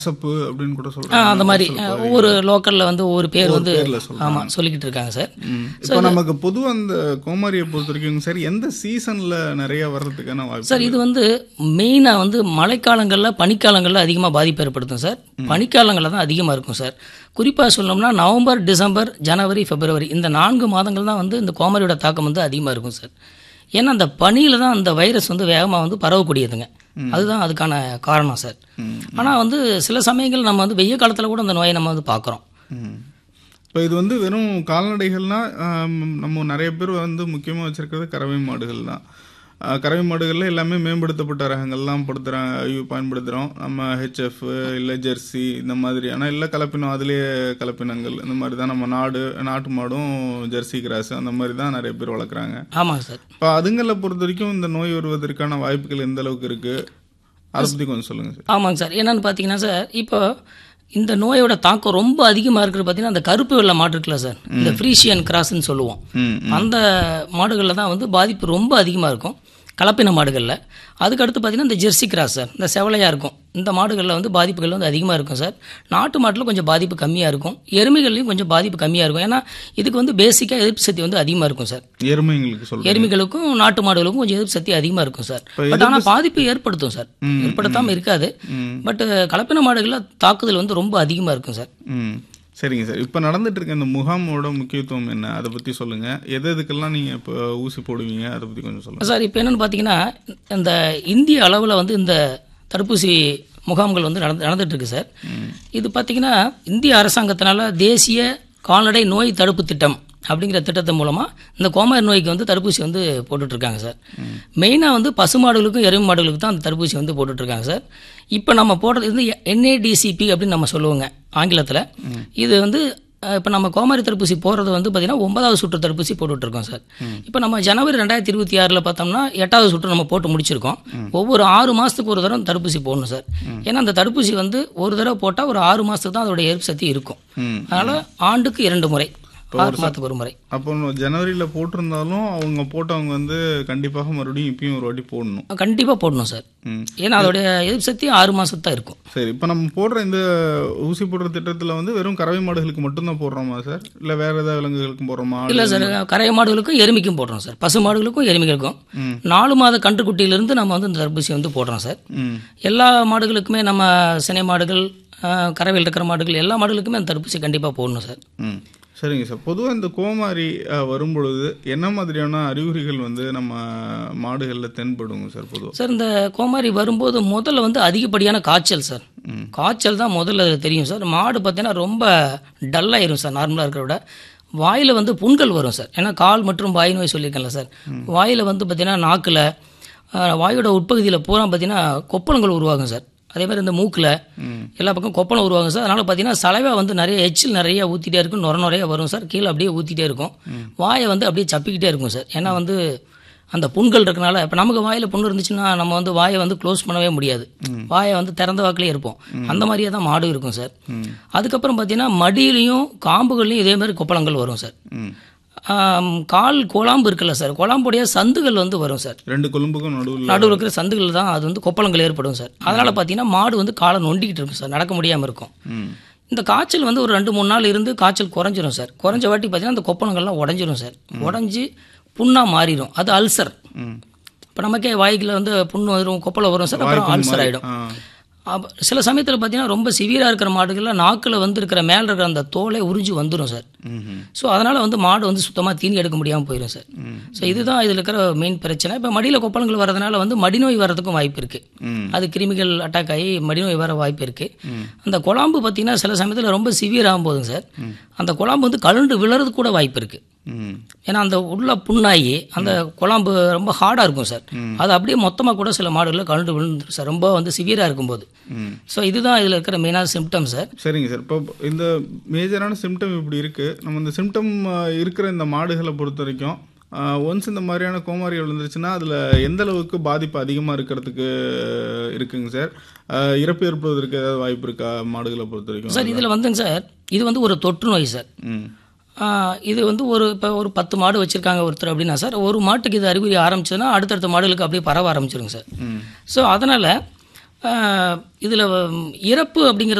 சப்பு அப்படின்னு கூட ஆ, சொல்றாங்க அந்த மாதிரி அஹ், ஒவ்வொரு லோக்கல்ல வந்து ஒவ்வொரு பேர் வந்து பேர்ல சொல்றாங்க. ஆமா சொல்லிக்கிட்டு இருக்காங்க சார் ம். இப்போ நமக்கு பொதுவா அந்த கோமாரியை பொறுத்த வரைக்கும் சார் எந்த சீசன்ல நிறைய வர்றதுக்கான வாய்ப்பு சார் இது வந்து மெயினாக வந்து மழைக்காலங்களில் பனிக்காலங்களில் அதிகமாக பாதிப்பு ஏற்படுத்தும் சார் பனிக்காலங்களில் தான் அதிகமாக இருக்கும் சார் குறிப்பாக சொல்லணும்னா நவம்பர் டிசம்பர் ஜனவரி பிப்ரவரி இந்த நான்கு மாதங்கள் தான் வந்து இந்த கோமரியோட தாக்கம் வந்து அதிகமாக இருக்கும் சார் ஏன்னா அந்த பனியில் தான் அந்த வைரஸ் வந்து வேகமாக வந்து பரவக்கூடியதுங்க அதுதான் அதுக்கான காரணம் சார் ஆனால் வந்து சில சமயங்கள் நம்ம வந்து வெய்ய காலத்தில் கூட அந்த நோயை நம்ம வந்து பார்க்குறோம் ம். இப்போ இது வந்து வெறும் கால்நடைகள்னா ஆம், நம்ம நிறைய பேர் வந்து முக்கியமாக வச்சிருக்கிறது கறவை மாடுகள் தான் ஆ, கறவை மாடுகளில் எல்லாமே மேம்படுத்தப்பட்ட ரகங்கள்லாம் படுத்துறாங்க ஐயோ பயன்படுத்துகிறோம் நம்ம ஹெச்எஃப் இல்லை ஜெர்சி இந்த மாதிரியான இல்லை கலப்பினம் அதுலேயே கலப்பினங்கள் இந்த மாதிரி தான் நம்ம நாடு நாட்டு மாடும் ஜெர்சி கிராஸ் அந்த மாதிரி தான் நிறைய பேர் வளர்க்குறாங்க ஆமாங்க சார் இப்போ அதுங்களை பொறுத்த வரைக்கும் இந்த நோய் வருவதற்கான வாய்ப்புகள் எந்த அளவுக்கு இருக்கு அதை பற்றி கொஞ்சம் சொல்லுங்க சார் ஆமாங்க சார் என்னன்னு பார்த்தீங்கன்னா சார் இப்போ இந்த நோயோட தாக்கம் ரொம்ப அதிகமாக இருக்கிறது பார்த்தீங்கன்னா அந்த கருப்பு வெள்ளை மாடு இருக்குல்ல சார் இந்த ஃப்ரீஷியன் கிராஸ்ன்னு சொல்லுவோம் ம் அந்த மாடுகளில் தான் வந்து பாதிப்பு ரொம்ப அதிகமாக இருக்கும் கலப்பின மாடுகளில் அதுக்கு அடுத்து பார்த்தீங்கன்னா இந்த ஜெர்சி கிராஸ் சார் இந்த செவலையாக இருக்கும் இந்த மாடுகளில் வந்து பாதிப்புகள் வந்து அதிகமாக இருக்கும் சார் நாட்டு மாட்டில் கொஞ்சம் பாதிப்பு கம்மியாக இருக்கும் எருமைகள்லையும் கொஞ்சம் பாதிப்பு கம்மியாக இருக்கும் ஏன்னா இதுக்கு வந்து பேசிக்காக எதிர்ப்பு சக்தி வந்து அதிகமாக இருக்கும் சார் எருமைங்களுக்கு சொல்லுங்க எருமைகளுக்கும் நாட்டு மாடுகளுக்கும் கொஞ்சம் எதிர்ப்பு சக்தி அதிகமாக இருக்கும் சார் பட் ஆனால் பாதிப்பு ஏற்படுத்தும் சார் ஏற்படுத்தாமல் இருக்காது பட் கலப்பின மாடுகளில் தாக்குதல் வந்து ரொம்ப அதிகமாக இருக்கும் சார் ம் சரிங்க சார் இப்போ நடந்துட்டு இருக்க இந்த முகாமோட முக்கியத்துவம் என்ன அதை பற்றி சொல்லுங்க எது எதுக்கெல்லாம் நீங்கள் இப்போ ஊசி போடுவீங்க அதை பற்றி கொஞ்சம் சொல்லுங்க சார் இப்போ என்னன்னு பார்த்தீங்கன்னா இந்த இந்திய அளவில் வந்து இந்த தடுப்பூசி முகாம்கள் வந்து நடந்து நடந்துட்டு இருக்கு சார் இது பார்த்தீங்கன்னா இந்திய அரசாங்கத்தினால தேசிய கால்நடை நோய் தடுப்பு திட்டம் அப்படிங்கிற திட்டத்தின் மூலமாக இந்த கோமாரி நோய்க்கு வந்து தடுப்பூசி வந்து போட்டுட்டு இருக்காங்க சார் மெயினாக வந்து பசுமாடுகளுக்கும் எருமை மாடுகளுக்கும் தான் அந்த தடுப்பூசி வந்து போட்டுட்டு இருக்காங்க சார் இப்போ நம்ம போடுறது வந்து என்ஏடிசிபி அப்படின்னு நம்ம சொல்லுவோங்க ஆங்கிலத்தில் இது வந்து இப்போ நம்ம கோமாரி தடுப்பூசி போடுறது வந்து பார்த்தீங்கன்னா ஒன்பதாவது சுற்று தடுப்பூசி போட்டுட்டு இருக்கோம் சார் இப்போ நம்ம ஜனவரி ரெண்டாயிரத்தி இருபத்தி ஆறில் பார்த்தோம்னா எட்டாவது சுற்று நம்ம போட்டு முடிச்சிருக்கோம் ஒவ்வொரு ஆறு மாதத்துக்கு ஒரு தடவை தடுப்பூசி போடணும் சார் ஏன்னா அந்த தடுப்பூசி வந்து ஒரு தடவை போட்டால் ஒரு ஆறு மாதத்துக்கு தான் அதோட எதிர்ப்பு சக்தி இருக்கும் ம் அதனால் ஆண்டுக்கு இரண்டு முறை ஆறு மாதத்துக்கு ஒரு முறை அப்போ ஜனவரியில் போட்டிருந்தாலும் அவங்க போட்டவங்க வந்து கண்டிப்பாக மறுபடியும் இப்பயும் ஒரு வாட்டி போடணும் கண்டிப்பாக போடணும் சார் ம் ஏன்னா அதோடைய எதிர்ப்பு சக்தி ஆறு மாதத்து தான் இருக்கும் சரி இப்போ நம்ம போடுற இந்த ஊசி போடுற திட்டத்தில் வந்து வெறும் கறவை மாடுகளுக்கு மட்டும்தான் போடுறோமா சார் இல்லை வேற ஏதாவது விலங்குகளுக்கும் போடுறோமா இல்லை சார் கரைய மாடுகளுக்கும் எருமைக்கும் போடுறோம் சார் பசு மாடுகளுக்கும் எருமைகளுக்கும் ம். நாலு மாத கன்றுக்குட்டியிலிருந்து நம்ம வந்து இந்த தடுப்பூசி வந்து போடுறோம் சார் ம் எல்லா மாடுகளுக்குமே நம்ம சினை மாடுகள் ஆஹ், கறவையில் இருக்கிற மாடுகள் எல்லா மாடுகளுக்குமே அந்த தடுப்பூசி கண்டிப்பாக போடணும் சார் ம் சரிங்க சார் பொதுவாக இந்த கோமாரி அஹ், வரும்பொழுது என்ன மாதிரியான அறிகுறிகள் வந்து நம்ம மாடுகளில் தென்படுங்க சார் பொதுவாக சார் இந்த கோமாரி வரும்போது முதல்ல வந்து அதிகப்படியான காய்ச்சல் சார் காய்ச்சல் தான் முதல்ல தெரியும் சார் மாடு பார்த்தீங்கன்னா ரொம்ப டல்லாயிரும் சார் நார்மலாக இருக்கிற விட வாயில் வந்து புண்கள் வரும் சார் ஏன்னா கால் மற்றும் வாய் நோய் சொல்லியிருக்கேன்ல சார் வாயில் வந்து பார்த்தீங்கன்னா நாக்கில் வாயோட உட்பகுதியில் பூரா பார்த்தீங்கன்னா கொப்பளங்கள் உருவாகும் சார் அதே மாதிரி இந்த மூக்கில் எல்லா பக்கம் கொப்பளம் உருவாகும் சார் அதனால் பார்த்தீங்கன்னா சலைவா வந்து நிறைய எச்சில் நிறைய ஊற்றிட்டே இருக்கும் நுர நுறைய வரும் சார் கீழே அப்படியே ஊற்றிட்டே இருக்கும் வாயை வந்து அப்படியே சப்பிக்கிட்டே இருக்கும் சார் ஏன்னா வந்து அந்த புண்கள் இருக்கனால இப்போ நமக்கு வாயில் புண் இருந்துச்சுன்னா நம்ம வந்து வாயை வந்து க்ளோஸ் பண்ணவே முடியாது வாயை வந்து திறந்த வாக்கிலே இருப்போம் அந்த மாதிரியே தான் மாடு இருக்கும் சார் அதுக்கப்புறம் பார்த்தீங்கன்னா மடியிலையும் காம்புகள்லையும் இதே மாதிரி கொப்பளங்கள் வரும் சார் ம் ஆம், கால் குழாம்பு இருக்குல்ல சார் குழாம்புடைய சந்துகள் வந்து வரும் சார் ரெண்டு கொழும்புக்கும் நடுவில் நடுவில் இருக்கிற சந்துகள் தான் அது வந்து கொப்பளங்கள் ஏற்படும் சார் அதனால் பார்த்தீங்கன்னா மாடு வந்து காலை நொண்டிக்கிட்டு இருக்கும் சார் நடக்க முடியாமல் இருக்கும் ம் இந்த காய்ச்சல் வந்து ஒரு ரெண்டு மூணு நாள் இருந்து காய்ச்சல் குறைஞ்சிரும் சார் குறைஞ்ச வாட்டி பார்த்தீங்கன்னா அந்த கொப்பளங்கள்லாம் உடஞ்சிரும் சார் உடஞ்சி புண்ணாக மாறிடும் அது அல்சர் ம் இப்போ நமக்கே வாய்க்குள்ள வந்து புண்ணு வரும் கொப்பளம் வரும் சார் அப்புறம் அல்சர் ஆகிடும் ஆ சில சமயத்தில் பார்த்தீங்கன்னா ரொம்ப சிவியராக இருக்கிற மாடுகளில் நாக்கில் வந்து இருக்கிற மேலே இருக்கிற அந்த தோலை உறிஞ்சி வந்துடும் சார் ம் ஸோ அதனால் வந்து மாடு வந்து சுத்தமாக தீனி எடுக்க முடியாமல் போயிடும் சார் ஸோ இதுதான் இதில் இருக்கிற மெயின் பிரச்சனை இப்போ மடியில் கொப்பளங்கள் வரதுனால வந்து மடிநோய் வர்றதுக்கும் வாய்ப்பு இருக்குது ம் அது கிருமிகள் அட்டாக் ஆகி மடிநோய் வர வாய்ப்பு இருக்குது அந்த குழம்பு பார்த்தீங்கன்னா சில சமயத்தில் ரொம்ப சிவியர் ஆகும் போதுங்க சார் அந்த குழம்பு வந்து கழுண்டு விழறது கூட வாய்ப்பு இருக்குது ம் ஏன்னா அந்த உள்ள புண்ணாகி அந்த குழம்பு ரொம்ப ஹார்டாக இருக்கும் சார் அது அப்படியே மொத்தமாக கூட சில மாடுகளில் கழுண்டு விழுந்துரும் சார் ரொம்ப வந்து சிவியராக இருக்கும்போது ம் ஸோ இதுதான் இதில் இருக்கிற மெயினான சிம்டம் சார் சரிங்க சார் இப்போ இந்த மேஜரான சிம்டம் இப்படி இருக்கு நம்ம இந்த சிம்டம் இருக்கிற இந்த மாடுகளை பொறுத்த வரைக்கும் ஒன்ஸ் இந்த மாதிரியான கோமாரி விழுந்துருச்சுன்னா அதில் எந்த அளவுக்கு பாதிப்பு அதிகமாக இருக்கிறதுக்கு இருக்குங்க சார் அஹ், இறப்பு ஏற்படுவதற்கு ஏதாவது வாய்ப்பு இருக்கா மாடுகளை பொறுத்த வரைக்கும் சார் இதில் வந்துங்க சார் இது வந்து ஒரு தொற்று நோய் சார் ம் ஆஹ் இது வந்து ஒரு இப்போ ஒரு பத்து மாடு வச்சுருக்காங்க ஒருத்தர் அப்படின்னா சார் ஒரு மாட்டுக்கு இது அறிகுறி ஆரம்பிச்சதுன்னா அடுத்தடுத்த மாடுகளுக்கு அப்படியே பரவ ஆரம்பிச்சிருங்க சார் ம் ஸோ அதனால் இதில் இறப்பு அப்படிங்கிறது